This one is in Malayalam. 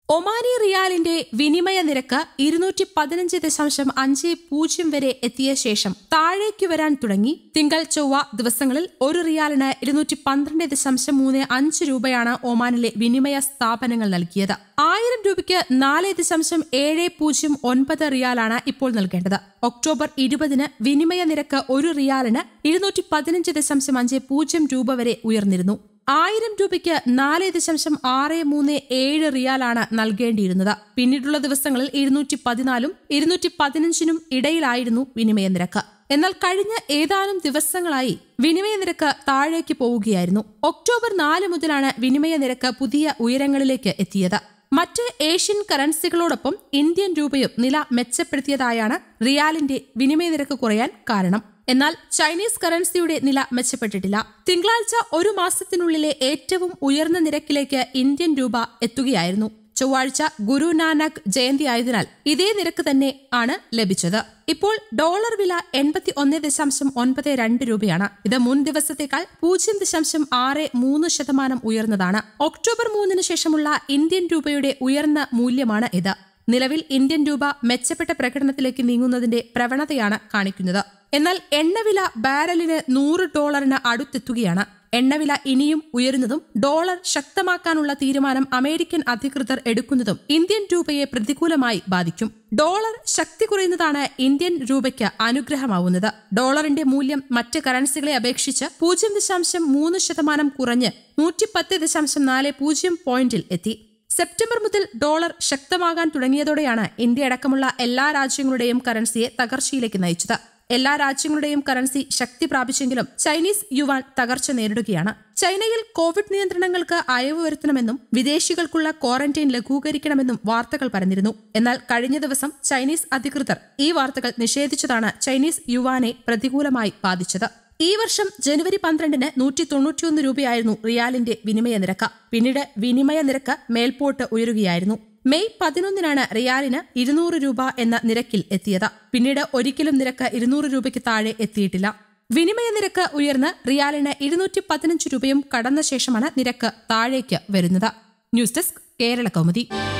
ഒമാനി റിയാലിന്റെ വിനിമയ നിരക്ക് ഇരുന്നൂറ്റി പതിനഞ്ച് ദശാംശം അഞ്ച് പൂജ്യം വരെ എത്തിയ ശേഷം താഴേക്ക് വരാൻ തുടങ്ങി തിങ്കൾ ചൊവ്വ ദിവസങ്ങളിൽ ഒരു റിയാലിന് ഇരുന്നൂറ്റി പന്ത്രണ്ട് ദശാംശം മൂന്ന് അഞ്ച് രൂപയാണ് ഒമാനിലെ വിനിമയ സ്ഥാപനങ്ങൾ നൽകിയത് ആയിരം രൂപയ്ക്ക് നാല് ദശാംശം ഏഴ് പൂജ്യം ഒൻപത് റിയാലാണ് ഇപ്പോൾ നൽകേണ്ടത് ഒക്ടോബർ ഇരുപതിന് വിനിമയ നിരക്ക് ഒരു റിയാലിന് ഇരുന്നൂറ്റി പതിനഞ്ച് ദശാംശം അഞ്ച് പൂജ്യം രൂപ വരെ ഉയർന്നിരുന്നു ആയിരം രൂപയ്ക്ക് നാല് ദശാംശം ആറ് മൂന്ന് ഏഴ് റിയാലാണ് നൽകേണ്ടിയിരുന്നത് പിന്നീടുള്ള ദിവസങ്ങളിൽ ഇരുന്നൂറ്റി പതിനാലും ഇരുന്നൂറ്റി പതിനഞ്ചിനും ഇടയിലായിരുന്നു വിനിമയ നിരക്ക് എന്നാൽ കഴിഞ്ഞ ഏതാനും ദിവസങ്ങളായി വിനിമയ നിരക്ക് താഴേക്ക് പോവുകയായിരുന്നു ഒക്ടോബർ നാല് മുതലാണ് വിനിമയ നിരക്ക് പുതിയ ഉയരങ്ങളിലേക്ക് എത്തിയത് മറ്റ് ഏഷ്യൻ കറൻസികളോടൊപ്പം ഇന്ത്യൻ രൂപയും നില മെച്ചപ്പെടുത്തിയതായാണ് റിയാലിന്റെ വിനിമയ നിരക്ക് കുറയാൻ കാരണം എന്നാൽ ചൈനീസ് കറൻസിയുടെ നില മെച്ചപ്പെട്ടിട്ടില്ല തിങ്കളാഴ്ച ഒരു മാസത്തിനുള്ളിലെ ഏറ്റവും ഉയർന്ന നിരക്കിലേക്ക് ഇന്ത്യൻ രൂപ എത്തുകയായിരുന്നു ചൊവ്വാഴ്ച ഗുരു നാനക് ജയന്തി ആയതിനാൽ ഇതേ നിരക്ക് തന്നെ ആണ് ലഭിച്ചത് ഇപ്പോൾ ഡോളർ വില എൺപത്തി ഒന്ന് ദശാംശം ഒൻപത് രണ്ട് രൂപയാണ് ഇത് മുൻ ദിവസത്തേക്കാൾ പൂജ്യം ദശാംശം ആറ് മൂന്ന് ശതമാനം ഉയർന്നതാണ് ഒക്ടോബർ മൂന്നിന് ശേഷമുള്ള ഇന്ത്യൻ രൂപയുടെ ഉയർന്ന മൂല്യമാണ് ഇത് നിലവിൽ ഇന്ത്യൻ രൂപ മെച്ചപ്പെട്ട പ്രകടനത്തിലേക്ക് നീങ്ങുന്നതിന്റെ പ്രവണതയാണ് കാണിക്കുന്നത് എന്നാൽ എണ്ണവില ബാരലിന് നൂറ് ഡോളറിന് അടുത്തെത്തുകയാണ് എണ്ണവില ഇനിയും ഉയരുന്നതും ഡോളർ ശക്തമാക്കാനുള്ള തീരുമാനം അമേരിക്കൻ അധികൃതർ എടുക്കുന്നതും ഇന്ത്യൻ രൂപയെ പ്രതികൂലമായി ബാധിക്കും ഡോളർ ശക്തി കുറയുന്നതാണ് ഇന്ത്യൻ രൂപയ്ക്ക് അനുഗ്രഹമാവുന്നത് ഡോളറിന്റെ മൂല്യം മറ്റ് കറൻസികളെ അപേക്ഷിച്ച് പൂജ്യം ദശാംശം മൂന്ന് ശതമാനം കുറഞ്ഞ് നൂറ്റിപ്പത്ത് ദശാംശം നാല് പൂജ്യം പോയിന്റിൽ എത്തി സെപ്റ്റംബർ മുതൽ ഡോളർ ശക്തമാകാൻ തുടങ്ങിയതോടെയാണ് ഇന്ത്യ അടക്കമുള്ള എല്ലാ രാജ്യങ്ങളുടെയും കറൻസിയെ തകർച്ചയിലേക്ക് നയിച്ചത് എല്ലാ രാജ്യങ്ങളുടെയും കറൻസി ശക്തി പ്രാപിച്ചെങ്കിലും ചൈനീസ് യുവാൻ തകർച്ച നേരിടുകയാണ് ചൈനയിൽ കോവിഡ് നിയന്ത്രണങ്ങൾക്ക് അയവ് വരുത്തണമെന്നും വിദേശികൾക്കുള്ള ക്വാറന്റൈൻ ലഘൂകരിക്കണമെന്നും വാർത്തകൾ പരന്നിരുന്നു എന്നാൽ കഴിഞ്ഞ ദിവസം ചൈനീസ് അധികൃതർ ഈ വാർത്തകൾ നിഷേധിച്ചതാണ് ചൈനീസ് യുവാനെ പ്രതികൂലമായി ബാധിച്ചത് ഈ വർഷം ജനുവരി പന്ത്രണ്ടിന് നൂറ്റി തൊണ്ണൂറ്റിയൊന്ന് രൂപയായിരുന്നു റിയാലിന്റെ വിനിമയ നിരക്ക് പിന്നീട് വിനിമയ നിരക്ക് മേൽപോട്ട് ഉയരുകയായിരുന്നു മെയ് പതിനൊന്നിനാണ് റിയാലിന് ഇരുന്നൂറ് രൂപ എന്ന നിരക്കിൽ എത്തിയത് പിന്നീട് ഒരിക്കലും നിരക്ക് ഇരുന്നൂറ് രൂപയ്ക്ക് താഴെ എത്തിയിട്ടില്ല വിനിമയ നിരക്ക് ഉയർന്ന് റിയാലിന് ഇരുന്നൂറ്റി പതിനഞ്ച് രൂപയും കടന്ന ശേഷമാണ് നിരക്ക് താഴേക്ക് വരുന്നത് ന്യൂസ് ഡെസ്ക് കേരള കൗമുദി